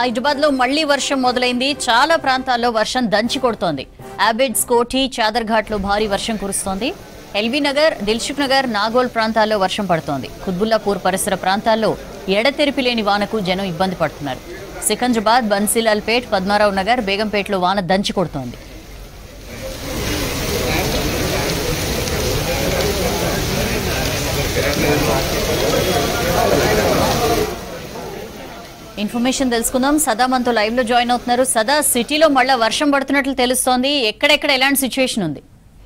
హైదరాబాద్ లో మళ్లీ వర్షం మొదలైంది చాలా ప్రాంతాల్లో వర్షం దంచి కొడుతోంది అబిడ్స్ కోఠి చాదర్ఘాట్ లో భారీ వర్షం కురుస్తోంది ఎల్బీ నగర్ దిల్సుఖ్ నగర్ నాగోల్ ప్రాంతాల్లో వర్షం పడుతోంది కుత్బుల్లాపూర్ పరిసర ప్రాంతాల్లో ఎడతెరిపి లేని వానకు జనం ఇబ్బంది పడుతున్నారు సికంద్రాబాద్ బన్సీలాల్పేట్ పద్మారావు నగర్ బేగంపేటలో వాన దంచి కొడుతోంది ఇన్ఫర్మేషన్ తెలుసుకుందాం సదా మనతో లైవ్ లో జాయిన్ అవుతున్నారు సదా సిటీలో మళ్ళా వర్షం పడుతున్నట్లు తెలుస్తోంది ఎక్కడెక్కడ ఎలాంటి సిచ్యువేషన్ ఉంది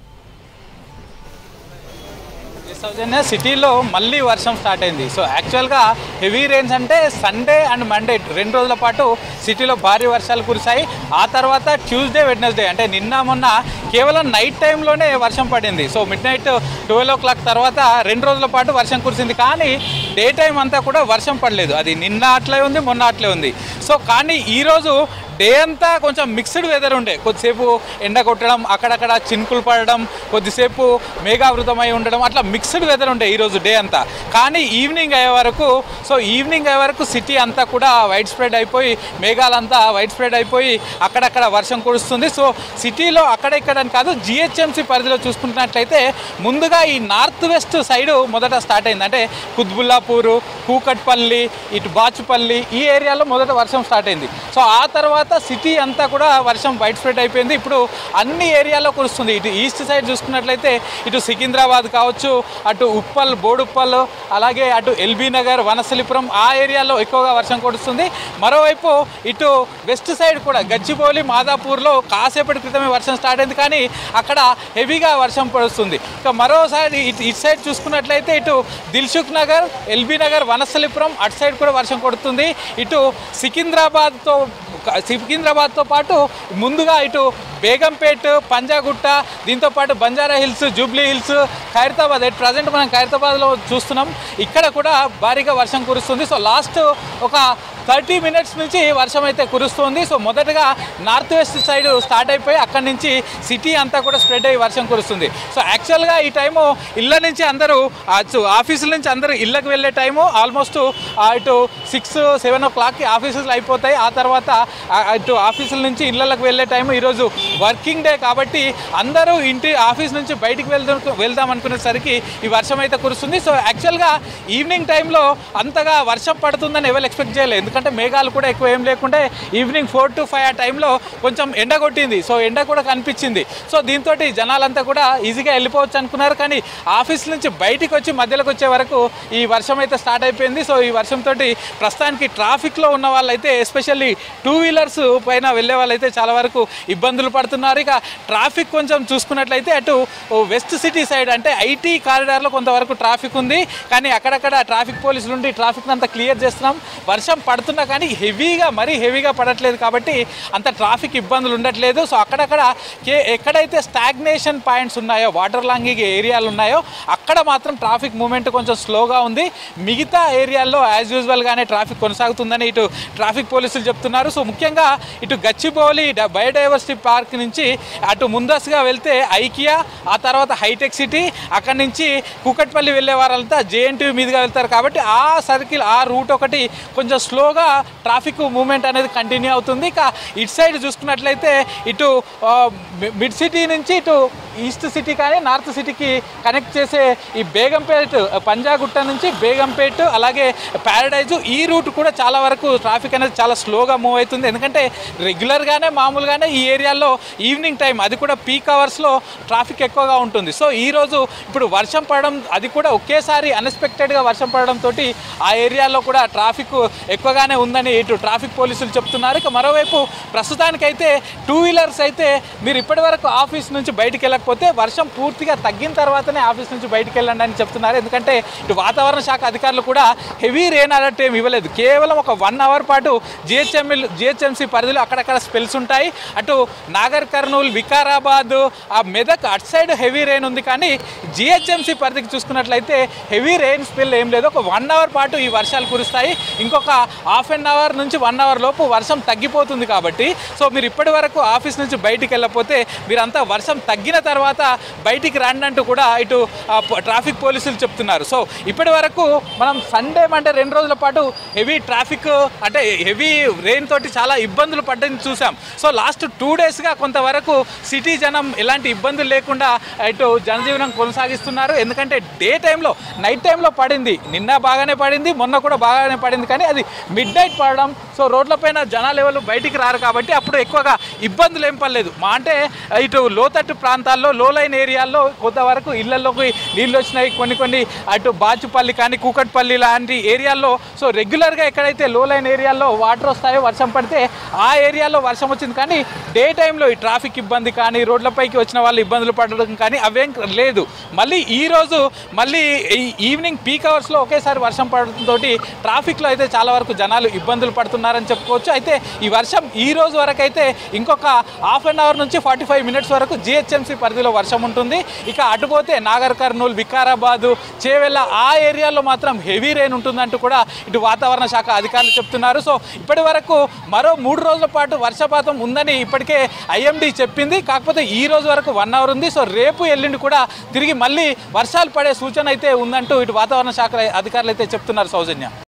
ఈ సౌజన్య సిటీలో మళ్ళీ వర్షం స్టార్ట్ అయింది సో యాక్చువల్గా హెవీ రెయిన్స్ అంటే సండే అండ్ మండే రెండు రోజుల పాటు సిటీలో భారీ వర్షాలు కురిశాయి ఆ తర్వాత ట్యూస్డే వెడ్నెస్డే అంటే నిన్న మొన్న కేవలం నైట్ టైంలోనే వర్షం పడింది so midnight twelve o'clock తర్వాత రెండు రోజుల పాటు వర్షం కురిసింది కానీ డే టైం అంతా కూడా వర్షం పడలేదు అది నిన్న అట్లే ఉంది మొన్న అట్లే ఉంది సో కానీ ఈరోజు డే అంతా కొంచెం మిక్స్డ్ వెదర్ ఉండే కొద్దిసేపు ఎండ కొట్టడం అక్కడక్కడ చినుకులు పడడం కొద్దిసేపు మేఘావృతమై ఉండడం అట్లా మిక్స్డ్ వెదర్ ఉండే ఈరోజు డే అంతా కానీ ఈవినింగ్ అయ్యే వరకు సో ఈవినింగ్ అయ్యే వరకు సిటీ అంతా కూడా వైట్ స్ప్రెడ్ అయిపోయి మేఘాలంతా వైట్ స్ప్రెడ్ అయిపోయి అక్కడక్కడ వర్షం కురుస్తుంది సో సిటీలో అక్కడ ఇక్కడ అని కాదు జిహెచ్ఎంసీ పరిధిలో చూసుకుంటున్నట్లయితే ముందుగా ఈ నార్త్ వెస్ట్ సైడ్ మొదట స్టార్ట్ అయింది అంటే కుత్బుల్లాపూరు కూకట్పల్లి ఇటు బాచుపల్లి ఈ ఏరియాలో మొదట వర్షం స్టార్ట్ అయింది సో ఆ తర్వాత సిటీ అంతా కూడా వర్షం వైట్ స్ప్రెడ్ అయిపోయింది ఇప్పుడు అన్ని ఏరియాలో కురుస్తుంది ఇటు ఈస్ట్ సైడ్ చూసుకున్నట్లయితే ఇటు సికింద్రాబాద్ కావచ్చు అటు ఉప్పల్ బోడుప్పల్ అలాగే అటు ఎల్బీ నగర్ వనసలిపురం ఆ ఏరియాలో ఎక్కువగా వర్షం కురుస్తుంది మరోవైపు ఇటు వెస్ట్ సైడ్ కూడా గచ్చిబౌలి మాదాపూర్లో కాసేపటి క్రితమే వర్షం స్టార్ట్ అయింది కానీ అక్కడ హెవీగా వర్షం పడుతుంది ఇక మరోసారి ఇటు ఇటు సైడ్ చూసుకున్నట్లయితే ఇటు దిల్సుఖ్ నగర్ ఎల్బీ నగర్ వనస్థలిపురం అటు సైడ్ కూడా వర్షం కొడుతుంది ఇటు సికింద్రాబాద్తో సికింద్రాబాద్తో పాటు ముందుగా ఇటు బేగంపేట్ పంజాగుట్ట దీంతో పాటు Banjara hills jubilee hills Khairatabad at present మనం ఖైరతాబాద్లో చూస్తున్నాం ఇక్కడ కూడా భారీగా వర్షం కురుస్తుంది సో లాస్ట్ ఒక థర్టీ మినిట్స్ నుంచి వర్షం అయితే కురుస్తుంది సో మొదటగా నార్త్ వెస్ట్ సైడ్ స్టార్ట్ అయిపోయి అక్కడి నుంచి సిటీ అంతా కూడా స్ప్రెడ్ అయ్యి వర్షం కురుస్తుంది సో యాక్చువల్గా ఈ టైము ఇళ్ళ నుంచి అందరూ ఆఫీసుల నుంచి అందరూ ఇళ్ళకి వెళ్ళే టైము ఆల్మోస్ట్ ఇటు సిక్స్ సెవెన్ ఓ క్లాక్కి ఆఫీసులు అయిపోతాయి ఆ తర్వాత ఆ, ఇటు ఆఫీసుల నుంచి ఇళ్ళకి వెళ్ళే టైము ఈరోజు వర్కింగ్ డే కాబట్టి అందరూ ఇంటి ఆఫీస్ నుంచి బయటికి వెళ్దాం వెళ్దాం అనుకునేసరికి ఈ వర్షం అయితే కురుస్తుంది సో యాక్చువల్గా ఈవినింగ్ టైంలో అంతగా వర్షం పడుతుందని ఎవరు ఎక్స్పెక్ట్ చేయలేదు ఎందుకంటే మేఘాలు కూడా ఎక్కువ ఏం లేకుంటే ఈవినింగ్ ఫోర్ టు ఫైవ్ ఆ టైంలో కొంచెం ఎండ కొట్టింది సో ఎండ కూడా కనిపించింది సో దీంతో జనాలంతా కూడా ఈజీగా వెళ్ళిపోవచ్చు అనుకున్నారు కానీ ఆఫీస్ నుంచి బయటికి వచ్చి మధ్యలోకి వచ్చే వరకు ఈ వర్షం అయితే స్టార్ట్ అయిపోయింది సో ఈ వర్షంతో ప్రస్తుతానికి ట్రాఫిక్లో ఉన్న వాళ్ళైతే ఎస్పెషల్లీ టూ వీలర్స్ పైన వెళ్ళే వాళ్ళైతే చాలా వరకు ఇబ్బందులు పడుతున్నారు ఇక ట్రాఫిక్ కొంచెం చూసుకున్నట్లయితే అటు వెస్ట్ సిటీ సైడ్ అంటే ఐటీ కారిడార్లో కొంతవరకు ట్రాఫిక్ ఉంది కానీ అక్కడక్కడ ట్రాఫిక్ పోలీసులు ఉండి ట్రాఫిక్ అంతా క్లియర్ చేస్తున్నాం వర్షం పడుతున్నా కానీ హెవీగా మరీ హెవీగా పడట్లేదు కాబట్టి అంత ట్రాఫిక్ ఇబ్బందులు ఉండట్లేదు సో అక్కడక్కడ కే ఎక్కడైతే స్టాగ్నేషన్ పాయింట్స్ ఉన్నాయో వాటర్ లాంగింగ్ ఏరియాలు ఉన్నాయో అక్కడ మాత్రం ట్రాఫిక్ మూమెంట్ కొంచెం స్లోగా ఉంది మిగతా ఏరియాల్లో యాజ్ యూజువల్గానే ట్రాఫిక్ కొనసాగుతుందని ఇటు ట్రాఫిక్ పోలీసులు చెప్తున్నారు సో ముఖ్యంగా ఇటు గచ్చిబౌలి డ- బయోడైవర్సిటీ పార్క్ నుంచి అటు ముందస్తుగా వెళ్తే ఐకియా ఆ తర్వాత హైటెక్ సిటీ అక్కడి నుంచి కూకట్పల్లి వెళ్ళే వారంతా జేఎన్టీ మీదుగా వెళ్తారు కాబట్టి ఆ సర్కిల్ ఆ రూట్ ఒకటి కొంచెం స్లోగా ట్రాఫిక్ మూమెంట్ అనేది కంటిన్యూ అవుతుంది ఇక ఇటు సైడ్ చూసుకున్నట్లయితే ఇటు ఆ, మి- మిడ్ సిటీ నుంచి ఇటు ఈస్ట్ సిటీ కానీ నార్త్ సిటీకి కనెక్ట్ చేసే ఈ బేగంపేట్ పంజాగుట్ట నుంచి బేగంపేట్ అలాగే ప్యారడైజ్ ఈ రూట్ కూడా చాలా వరకు ట్రాఫిక్ అనేది చాలా స్లోగా మూవ్ అవుతుంది ఎందుకంటే రెగ్యులర్గానే మామూలుగానే ఈ ఏరియాలో ఈవినింగ్ టైం అది కూడా పీక్ అవర్స్లో ట్రాఫిక్ ఎక్కువగా ఉంటుంది సో ఈరోజు ఇప్పుడు వర్షం పడడం అది కూడా ఒకేసారి అన్ఎక్స్పెక్టెడ్గా వర్షం పడడంతో ఆ ఏరియాలో కూడా ట్రాఫిక్ ఎక్కువగానే ఉందని ఇటు ట్రాఫిక్ పోలీసులు చెప్తున్నారు ఇక మరోవైపు ప్రస్తుతానికైతే టూ వీలర్స్ అయితే మీరు ఇప్పటివరకు ఆఫీస్ నుంచి బయటికి వెళ్ళకపోతే వర్షం పూర్తిగా తగ్గిన తర్వాతనే ఆఫీస్ నుంచి బయటికి వెళ్ళండి అని చెప్తున్నారు ఎందుకంటే ఇటు వాతావరణ శాఖ అధికారులు కూడా హెవీ రెయిన్ అలర్ట్ ఏమి ఇవ్వలేదు కేవలం ఒక వన్ అవర్ పాటు జిహెచ్ఎంఎల్ జిహెచ్ఎంసీ పరిధిలో అక్కడక్కడ స్పెల్స్ ఉంటాయి అటు నాగర్ కర్నూలు వికారాబాద్ ఆ మెదక్ అటు సైడ్ హెవీ రెయిన్ ఉంది కానీ జిహెచ్ఎంసీ పరిధికి చూసుకున్నట్లయితే హెవీ రెయిన్ స్పెల్ ఏం లేదు ఒక వన్ అవర్ పాటు ఈ వర్షాలు కురుస్తాయి ఇంకొక హాఫ్ అన్ అవర్ నుంచి వన్ అవర్ లోపు వర్షం తగ్గిపోతుంది కాబట్టి సో మీరు ఇప్పటి వరకు ఆఫీస్ నుంచి బయటికి వెళ్ళకపోతే మీరంతా వర్షం తగ్గిన తర్వాత తర్వాత బయటికి రండి అంటూ కూడా ఇటు ఆ, ప- ట్రాఫిక్ పోలీసులు చెప్తున్నారు సో ఇప్పటి వరకు మనం సండే అంటే రెండు రోజుల పాటు హెవీ ట్రాఫిక్ అంటే హెవీ రెయిన్ తోటి చాలా ఇబ్బందులు పడ్డని చూసాం సో లాస్ట్ టూ డేస్గా కొంతవరకు సిటీ జనం ఎలాంటి ఇబ్బందులు లేకుండా ఇటు జనజీవనం కొనసాగిస్తున్నారు ఎందుకంటే డే టైంలో నైట్ టైంలో పడింది నిన్న బాగానే పడింది మొన్న కూడా బాగానే పడింది కానీ అది మిడ్ నైట్ పడడం సో రోడ్లపైన జనాలు ఎవరు బయటికి రారు కాబట్టి అప్పుడు ఎక్కువగా ఇబ్బందులు ఏం పడలేదు మా అంటే ఇటు లోతట్టు ప్రాంతాల్లో లో లైన్ ఏరియాల్లో కొంతవరకు ఇళ్లలోకి నీళ్ళు వచ్చినాయి కొన్ని కొన్ని అటు బాచుపల్లి కానీ కూకట్పల్లి లాంటి ఏరియాల్లో సో రెగ్యులర్గా ఎక్కడైతే లో లైన్ ఏరియాల్లో వాటర్ వస్తాయో వర్షం పడితే ఆ ఏరియాలో వర్షం వచ్చింది కానీ డే టైంలో ఈ ట్రాఫిక్ ఇబ్బంది కానీ రోడ్లపైకి వచ్చిన వాళ్ళు ఇబ్బందులు పడడం కానీ అవేం లేదు మళ్ళీ ఈ రోజు మళ్ళీ ఈ ఈవినింగ్ పీక్ అవర్స్లో ఒకేసారి వర్షం పడడంతో ట్రాఫిక్లో అయితే చాలా వరకు జనాలు ఇబ్బందులు పడుతున్నారని చెప్పుకోవచ్చు అయితే ఈ వర్షం ఈ రోజు వరకు అయితే ఇంకొక హాఫ్ అన్ అవర్ నుంచి ఫార్టీ ఫైవ్ మినిట్స్ వరకు జిహెచ్ఎంసీ పరిధిలో వర్షం ఉంటుంది ఇక అటుపోతే నాగర్ కర్నూలు వికారాబాదు చేవెళ్ళ ఆ ఏరియాలో మాత్రం హెవీ రెయిన్ ఉంటుందంటూ కూడా ఇటు వాతావరణ శాఖ అధికారులు చెప్తున్నారు సో ఇప్పటి వరకు మరో మూడు రోజుల పాటు వర్షపాతం ఉందని ఇప్పటికే ఐఎండీ చెప్పింది కాకపోతే ఈ రోజు వరకు వన్ అవర్ ఉంది సో రేపు ఎల్లుండి కూడా తిరిగి మళ్ళీ వర్షాలు పడే సూచన అయితే ఉందంటూ ఇటు వాతావరణ శాఖ అధికారులు అయితే చెప్తున్నారు సౌజన్య